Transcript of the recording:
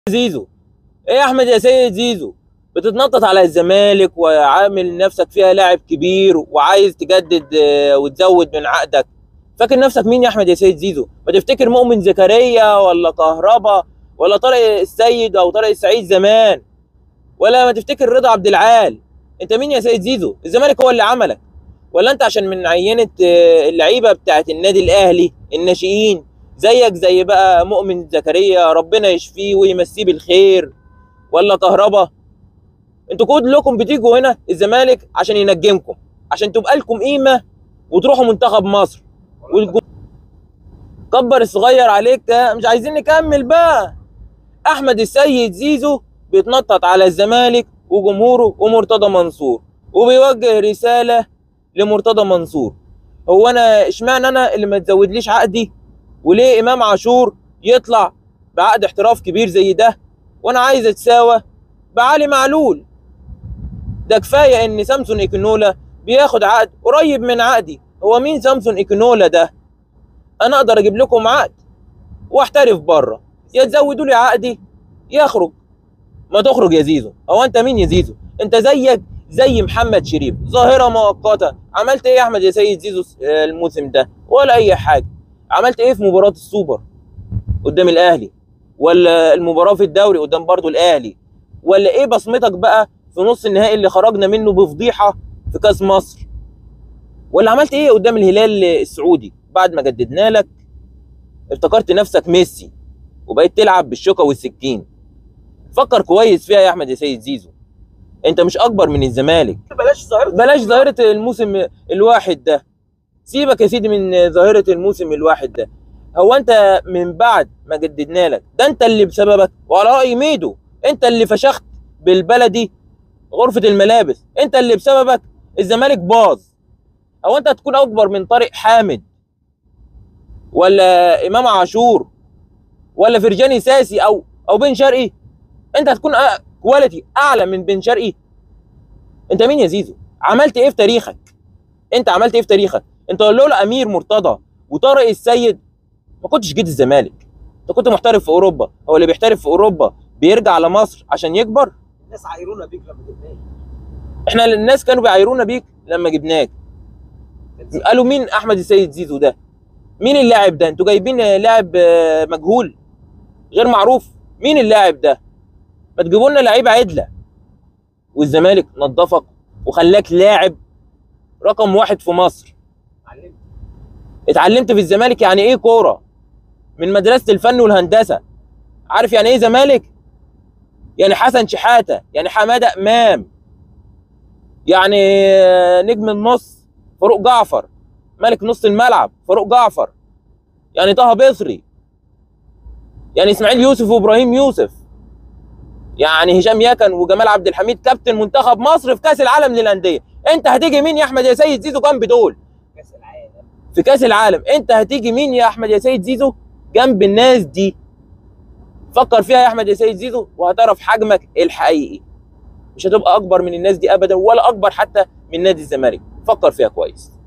زيزو ايه يا احمد يا سيد زيزو بتتنطط على الزمالك وعامل نفسك فيها لاعب كبير وعايز تجدد آه، وتزود من عقدك فاكر نفسك مين يا احمد يا سيد زيزو ما تفتكر مؤمن زكريا ولا كهربا ولا طارق السيد او طارق السعيد زمان ولا ما تفتكر رضا عبد العال انت مين يا سيد زيزو الزمالك هو اللي عملك ولا انت عشان من عينه آه، اللعيبه بتاعت النادي الاهلي الناشئين زيك زي بقى مؤمن زكريا ربنا يشفيه ويمسيه بالخير ولا كهربا انتوا كلكم بتيجوا هنا الزمالك عشان ينجمكم عشان تبقى لكم قيمه وتروحوا منتخب مصر والجم... كبر الصغير عليك ده مش عايزين نكمل بقى احمد السيد زيزو بيتنطط على الزمالك وجمهوره ومرتضى منصور وبيوجه رساله لمرتضى منصور هو انا اشمعنى انا اللي ما تزودليش عقدي وليه امام عاشور يطلع بعقد احتراف كبير زي ده وانا عايز اتساوى بعلي معلول ده كفايه ان سامسون ايكونولا بياخد عقد قريب من عقدي هو مين سامسون ايكونولا ده انا اقدر اجيب لكم عقد واحترف بره يا تزودوا لي عقدي يخرج ما تخرج يا زيزو هو انت مين يا زيزو انت زيك زي محمد شريف ظاهره مؤقته عملت ايه يا احمد يا سيد زيزو آه، الموسم ده ولا اي حاجه عملت ايه في مباراه السوبر قدام الاهلي ولا المباراه في الدوري قدام برضو الاهلي ولا ايه بصمتك بقى في نص النهائي اللي خرجنا منه بفضيحه في كاس مصر ولا عملت ايه قدام الهلال السعودي بعد ما جددنا لك افتكرت نفسك ميسي وبقيت تلعب بالشوكه والسكين فكر كويس فيها يا احمد يا سيد زيزو انت مش اكبر من الزمالك بلاش ظاهره بلاش ظاهره الموسم الواحد ده سيبك يا سيدي من ظاهره الموسم الواحد ده هو انت من بعد ما جددنا لك ده انت اللي بسببك وعلى راي ميدو انت اللي فشخت بالبلدي غرفه الملابس انت اللي بسببك الزمالك باظ هو انت هتكون اكبر من طارق حامد ولا امام عاشور ولا فرجاني ساسي او او بن شرقي انت هتكون أ- كواليتي اعلى من بن شرقي انت مين يا زيزو عملت ايه في تاريخك انت عملت ايه في تاريخك انت لولا امير مرتضى وطارق السيد ما كنتش جيت الزمالك انت كنت محترف في اوروبا هو اللي بيحترف في اوروبا بيرجع لمصر عشان يكبر الناس عايرونا بيك لما جبناك احنا الناس كانوا بيعايرونا بيك لما جبناك قالوا مين احمد السيد زيزو ده مين اللاعب ده انتوا جايبين لاعب آه، مجهول غير معروف مين اللاعب ده ما تجيبوا لنا لعيبه عدله والزمالك نظفك وخلاك لاعب رقم واحد في مصر علمت اتعلمت في الزمالك يعني ايه كوره من مدرسه الفن والهندسه عارف يعني ايه زمالك يعني حسن شحاته يعني حماده امام يعني آه، نجم النص فاروق جعفر ملك نص الملعب فاروق جعفر يعني طه بصري يعني اسماعيل يوسف وابراهيم يوسف يعني هشام يكن وجمال عبد الحميد كابتن منتخب مصر في كاس العالم للانديه انت هتيجي مين يا احمد يا سيد زيزو جنب دول كاس العالم في كاس العالم انت هتيجي مين يا احمد يا سيد زيزو جنب الناس دي فكر فيها يا احمد يا سيد زيزو وهتعرف حجمك الحقيقي مش هتبقى اكبر من الناس دي ابدا ولا اكبر حتى من نادي الزمالك فكر فيها كويس